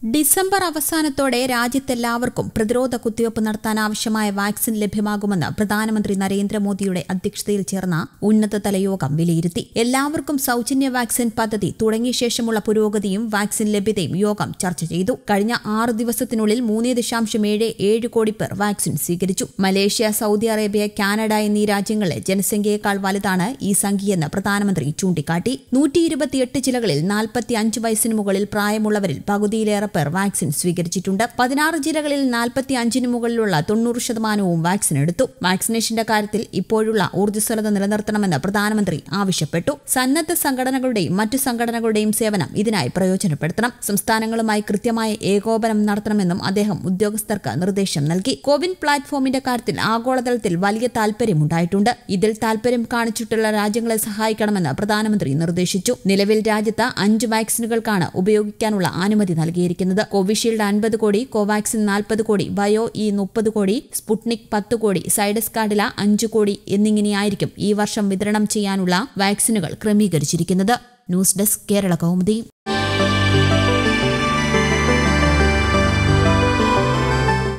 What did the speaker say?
December അവസാനത്തോടെ രാജ്യത്തെല്ലാവർക്കും പ്രതിരോധ കുത്തിവയ്പ് നടത്താൻ ആവശ്യമായ വാക്സിൻ ലഭ്യമാകുമെന്ന് പ്രധാനമന്ത്രി നരേന്ദ്രമോദിയുടെ അധ്യക്ഷതയിൽ ചേർന്ന ഉന്നതതല യോഗം വിലയിരുത്തി എല്ലാവർക്കും സൌജന്യ വാക്സിൻ പദ്ധതി തുടങ്ങിയ ശേഷമുള്ള പുരോഗതിയും വാക്സിൻ ലഭ്യതയും യോഗം ചർച്ച ചെയ്തു കഴിഞ്ഞ ആറ് ദിവസത്തിനുള്ളിൽ മൂന്ന് ദശാംശം ഏഴ് ഏഴ് കോടി പേർ വാക്സിൻ സ്വീകരിച്ചു മലേഷ്യ സൌദി അറേബ്യ കാനഡ എന്നീ രാജ്യങ്ങളിലെ ജനസംഖ്യയേക്കാൾ വലുതാണ് ഈ സംഖ്യയെന്ന് പ്രധാനമന്ത്രി ചൂണ്ടിക്കാട്ടി നൂറ്റി ഇരുപത്തിയെട്ട് ജില്ലകളിൽ നാൽപ്പത്തി അഞ്ച് വയസ്സിന് മുകളിൽ പ്രായമുള്ളവരിൽ പകുതിയിലേറെ പേർ വാക്സിൻ സ്വീകരിച്ചിട്ടുണ്ട് പതിനാറ് ജില്ലകളിൽ നാൽപ്പത്തി അഞ്ചിന് മുകളിലുള്ള തൊണ്ണൂറ് ശതമാനവും വാക്സിൻ എടുത്തു വാക്സിനേഷന്റെ കാര്യത്തിൽ ഇപ്പോഴുള്ള ഊർജ്ജസ്വലത നിലനിർത്തണമെന്ന് പ്രധാനമന്ത്രി ആവശ്യപ്പെട്ടു സന്നദ്ധ സംഘടനകളുടെയും മറ്റു സംഘടനകളുടെയും സേവനം ഇതിനായി പ്രയോജനപ്പെടുത്തണം സംസ്ഥാനങ്ങളുമായി കൃത്യമായ ഏകോപനം നടത്തണമെന്നും അദ്ദേഹം ഉദ്യോഗസ്ഥർക്ക് നിർദ്ദേശം നൽകി കോവിൻ പ്ലാറ്റ്ഫോമിന്റെ കാര്യത്തിൽ ആഗോളതലത്തിൽ വലിയ താൽപര്യമുണ്ടായിട്ടുണ്ട് ഇതിൽ താൽപര്യം കാണിച്ചിട്ടുള്ള രാജ്യങ്ങളെ സഹായിക്കണമെന്ന് പ്രധാനമന്ത്രി നിർദ്ദേശിച്ചു നിലവിൽ രാജ്യത്ത് അഞ്ച് വാക്സിനുകൾക്കാണ് ഉപയോഗിക്കാനുള്ള അനുമതി നൽകിയിരിക്കുന്നത് കോവിഷീൽഡ് അൻപത് കോടി കോവാക്സിൻ നാൽപ്പത് കോടി ബയോ ഇ മുപ്പത് കോടി സ്പുട്നിക് പത്ത് കോടി സൈഡസ് കാഡില അഞ്ച് കോടി എന്നിങ്ങനെയായിരിക്കും ഈ വർഷം വിതരണം ചെയ്യാനുള്ള വാക്സിനുകൾ ക്രമീകരിച്ചിരിക്കുന്നത് ന്യൂസ് ഡെസ്ക് കേരള കൗമുദി